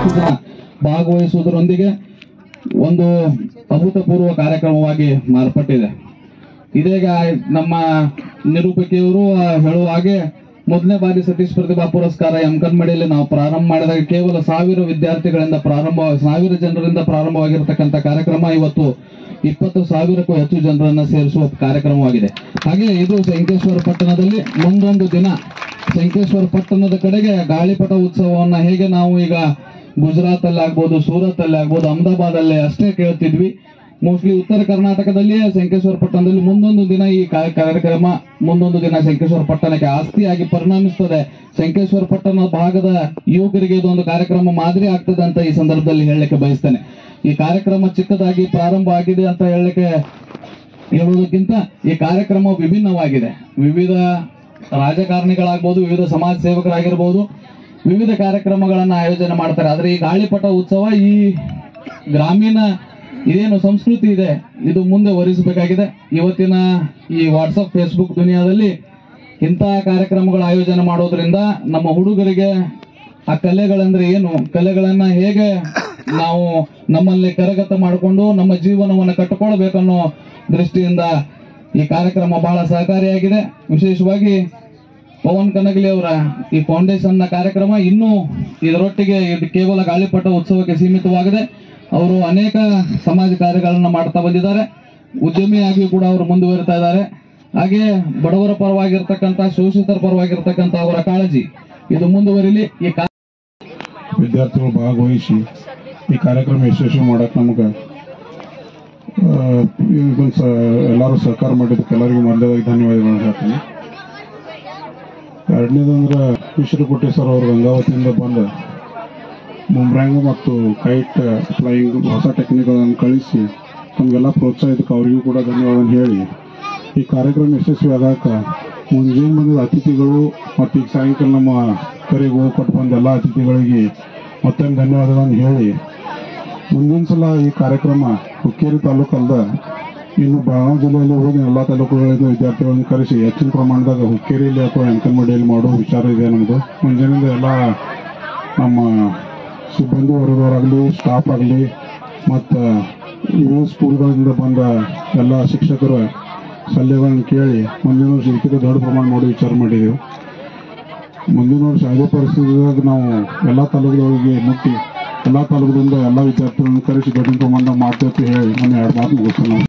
ಸಾಕಷ್ಟು ಜನ ಭಾಗವಹಿಸುವುದರೊಂದಿಗೆ ಒಂದು ಅಭೂತಪೂರ್ವ ಕಾರ್ಯಕ್ರಮವಾಗಿ ಮಾರ್ಪಟ್ಟಿದೆ ಇದೀಗ ನಮ್ಮ ನಿರೂಪಕಿಯವರು ಆ, ಹೇಳುವ ಹಾಗೆ ಮೊದಲನೇ ಬಾರಿ ಸತೀಶ್ ಪ್ರತಿಭಾ ಪುರಸ್ಕಾರ ಎಂ ಕನ್ಮಡಿಯಲ್ಲಿ ನಾವು ಪ್ರಾರಂಭ ಮಾಡಿದಾಗ ಕೇವಲ ಸಾವಿರ ವಿದ್ಯಾರ್ಥಿಗಳಿಂದ ಪ್ರಾರಂಭ ಸಾವಿರ ಜನರಿಂದ ಪ್ರಾರಂಭವಾಗಿರತಕ್ಕಂಥ ಕಾರ್ಯಕ್ರಮ ಇವತ್ತು ಇಪ್ಪತ್ತು ಸಾವಿರಕ್ಕೂ ಹೆಚ್ಚು ಜನರನ್ನ ಸೇರಿಸುವ ಕಾರ್ಯಕ್ರಮವಾಗಿದೆ ಹಾಗೆ ಇದು ಸಂಕೇಶ್ವರ ಪಟ್ಟಣದಲ್ಲಿ ಮುಂದೊಂದು ದಿನ ಸಂಕೇಶ್ವರ ಪಟ್ಟಣದ ಕಡೆಗೆ ಗಾಳಿಪಟ ಉತ್ಸವವನ್ನ ಹೇಗೆ ನಾವು ಈಗ ಗುಜರಾತ್ ಅಲ್ಲಿ ಆಗ್ಬೋದು ಸೂರತ್ ಅಲ್ಲಿ ಆಗ್ಬೋದು ಅಹಮದಾಬಾದ್ ಅಲ್ಲಿ ಅಷ್ಟೇ ಕೇಳ್ತಿದ್ವಿ ಮೋಸ್ಟ್ಲಿ ಉತ್ತರ ಕರ್ನಾಟಕದಲ್ಲಿಯೇ ಸಂಕೇಶ್ವರ ಪಟ್ಟಣದಲ್ಲಿ ಮುಂದೊಂದು ದಿನ ಈ ಕಾ- ಕಾರ್ಯಕ್ರಮ ಮುಂದೊಂದು ದಿನ ಸಂಕೇಶ್ವರ ಪಟ್ಟಣಕ್ಕೆ ಆಸ್ತಿಯಾಗಿ ಪರಿಣಮಿಸ್ತದೆ ಸಂಕೇಶ್ವರ ಪಟ್ಟಣ ಭಾಗದ ಯುವಕರಿಗೆ ಇದೊಂದು ಕಾರ್ಯಕ್ರಮ ಮಾದರಿ ಆಗ್ತದೆ ಅಂತ ಈ ಸಂದರ್ಭದಲ್ಲಿ ಹೇಳಲಿಕ್ಕೆ ಬಯಸ್ತೇನೆ ಈ ಕಾರ್ಯಕ್ರಮ ಚಿಕ್ಕದಾಗಿ ಪ್ರಾರಂಭ ಆಗಿದೆ ಅಂತ ಹೇಳಲಿಕ್ಕೆ ಹೇಳುವುದಕ್ಕಿಂತ ಈ ಕಾರ್ಯಕ್ರಮ ವಿಭಿನ್ನವಾಗಿದೆ ವಿವಿಧ ರಾಜಕಾರಣಿಗಳಾಗ್ಬೋದು ವಿವಿಧ ಸಮಾಜ ಸೇವಕರಾಗಿರ್ಬೋದು ವಿವಿಧ ಕಾರ್ಯಕ್ರಮಗಳನ್ನ ಆಯೋಜನೆ ಮಾಡ್ತಾರೆ ಆದ್ರೆ ಈ ಗಾಳಿಪಟ ಉತ್ಸವ ಈ ಗ್ರಾಮೀಣ ಇದೇನು ಸಂಸ್ಕೃತಿ ಇದೆ ಇದು ಮುಂದೆ ವರಿಸಬೇಕಾಗಿದೆ ಇವತ್ತಿನ ಈ ವಾಟ್ಸಪ್ ಫೇಸ್ಬುಕ್ ದುನಿಯಾದಲ್ಲಿ ಇಂತಹ ಕಾರ್ಯಕ್ರಮಗಳ ಆಯೋಜನೆ ಮಾಡೋದ್ರಿಂದ ನಮ್ಮ ಹುಡುಗರಿಗೆ ಆ ಕಲೆಗಳಂದ್ರೆ ಏನು ಕಲೆಗಳನ್ನ ಹೇಗೆ ನಾವು ನಮ್ಮಲ್ಲಿ ಕರಗತ ಮಾಡಿಕೊಂಡು ನಮ್ಮ ಜೀವನವನ್ನು ಕಟ್ಟಿಕೊಳ್ಬೇಕನ್ನೋ ದೃಷ್ಟಿಯಿಂದ ಈ ಕಾರ್ಯಕ್ರಮ ಬಹಳ ಸಹಕಾರಿಯಾಗಿದೆ ವಿಶೇಷವಾಗಿ ಪವನ್ ಕನಗಲಿ ಅವರ ಈ ಫೌಂಡೇಶನ್ ನ ಕಾರ್ಯಕ್ರಮ ಇನ್ನೂ ಇದರೊಟ್ಟಿಗೆ ಇದು ಕೇವಲ ಗಾಳಿಪಟ ಉತ್ಸವಕ್ಕೆ ಸೀಮಿತವಾಗಿದೆ ಅವರು ಅನೇಕ ಸಮಾಜ ಕಾರ್ಯಗಳನ್ನು ಮಾಡ್ತಾ ಬಂದಿದ್ದಾರೆ ಉದ್ಯಮಿಯಾಗಿಯೂ ಕೂಡ ಅವರು ಮುಂದುವರಿತಾ ಇದ್ದಾರೆ ಹಾಗೆ ಬಡವರ ಪರವಾಗಿರ್ತಕ್ಕಂಥ ಶೋಷಿತರ ಪರವಾಗಿರ್ತಕ್ಕಂಥ ಅವರ ಕಾಳಜಿ ಇದು ಮುಂದುವರಿಲಿ ಈ ಕಾ- ವಿದ್ಯಾರ್ಥಿಗಳು ಭಾಗವಹಿಸಿ ಈ ಕಾರ್ಯಕ್ರಮ ಯಶಸ್ವಿ ಮಾಡಕ್ಕೆ ನಮ್ಗೆ ಇದೊಂದು ಸ ಎಲ್ಲರೂ ಸಹಕಾರ ಮಾಡಿದ್ದಕ್ಕೆ ಎಲ್ಲರಿಗೂ ಮೊದಲಾಗಿ ಧನ್ಯವಾದಗಳನ್ನು ಹೇಳ್ತೀನಿ ಎರಡನೇದಂದ್ರೆ ವಿಶ್ವಕೋಟೆ ಸರ್ ಅವರು ಗಂಗಾವತಿಯಿಂದ ಬಂದು ಮುಂಬ್ರ್ಯಾಂಗ್ ಮತ್ತು ಕೈಟ್ ಫ್ಲೈಯಿಂಗ್ ಹೊಸ ಟೆಕ್ನಿಕ್ಗಳನ್ನು ಕಳಿಸಿ ನಮಗೆಲ್ಲ ಪ್ರೋತ್ಸಾಹ ಇದಕ್ಕೆ ಅವರಿಗೂ ಕೂಡ ಧನ್ಯವಾದ ಹೇಳಿ ಈ ಕಾರ್ಯಕ್ರಮ ಯಶಸ್ವಿ ಆಗಾಕ ಮುಂಜಾನೆ ಬಂದಿದ್ದ ಅತಿಥಿಗಳು ಮತ್ತು ಈಗ ಸಾಯಂಕಾಲ ನಮ್ಮ ಕರೆಗೆ ಹೋಗಿ ಕೊಟ್ಟು ಬಂದ ಎಲ್ಲ ಅತಿಥಿಗಳಿಗೆ ಮತ್ತೊಂದು ಧನ್ಯವಾದಗಳನ್ನು ಹೇಳಿ ಮುಂದಿನ ಸಲ ಈ ಕಾರ್ಯಕ್ರಮ ಹುಕ್ಕೇರಿ ತಾಲೂಕಲ್ದ ಇನ್ನು ಬೆಳಗಾವಿ ಜಿಲ್ಲೆಯಲ್ಲಿ ಹೋಗಿ ಎಲ್ಲ ತಾಲೂಕುಗಳಿಂದ ವಿದ್ಯಾರ್ಥಿಗಳನ್ನು ಕರೆಸಿ ಹೆಚ್ಚಿನ ಪ್ರಮಾಣದಾಗ ಹುಕ್ಕೇರಿಯಲ್ಲಿ ಅಥವಾ ಎಂಕನ್ಮಡಿಯಲ್ಲಿ ಮಾಡೋ ವಿಚಾರ ಇದೆ ನಮ್ಮದು ಮುಂಜಾನೆಯಿಂದ ಎಲ್ಲ ನಮ್ಮ ಸಿಬ್ಬಂದಿ ವರ್ಗದವರಾಗಲಿ ಸ್ಟಾಫ್ ಆಗಲಿ ಮತ್ತು ವಿವಿಧ ಸ್ಕೂಲ್ಗಳಿಂದ ಬಂದ ಎಲ್ಲ ಶಿಕ್ಷಕರ ಸಲಹೆಗಳನ್ನು ಕೇಳಿ ಮುಂದಿನ ವರ್ಷ ಇದಕ್ಕಿಂತ ದೊಡ್ಡ ಪ್ರಮಾಣ ಮಾಡೋ ವಿಚಾರ ಮಾಡಿದೆವು ಮುಂದಿನ ವರ್ಷ ಅದೇ ಪರಿಸ್ಥಿತಿದಾಗ ನಾವು ಎಲ್ಲ ತಾಲೂಕುಗಳಿಗೆ ಮುಟ್ಟಿ ಎಲ್ಲ ತಾಲೂಕದಿಂದ ಎಲ್ಲ ವಿದ್ಯಾರ್ಥಿಗಳನ್ನು ಕರೆಸಿ ದೊಡ್ಡ ಪ್ರಮಾಣದಾಗ ಮಾಡ್ತೇವೆ ಅಂತ ಹೇಳಿ ನಾನು ಎರಡು ಮಾತು ಮುಗಿಸ್ತೇನೆ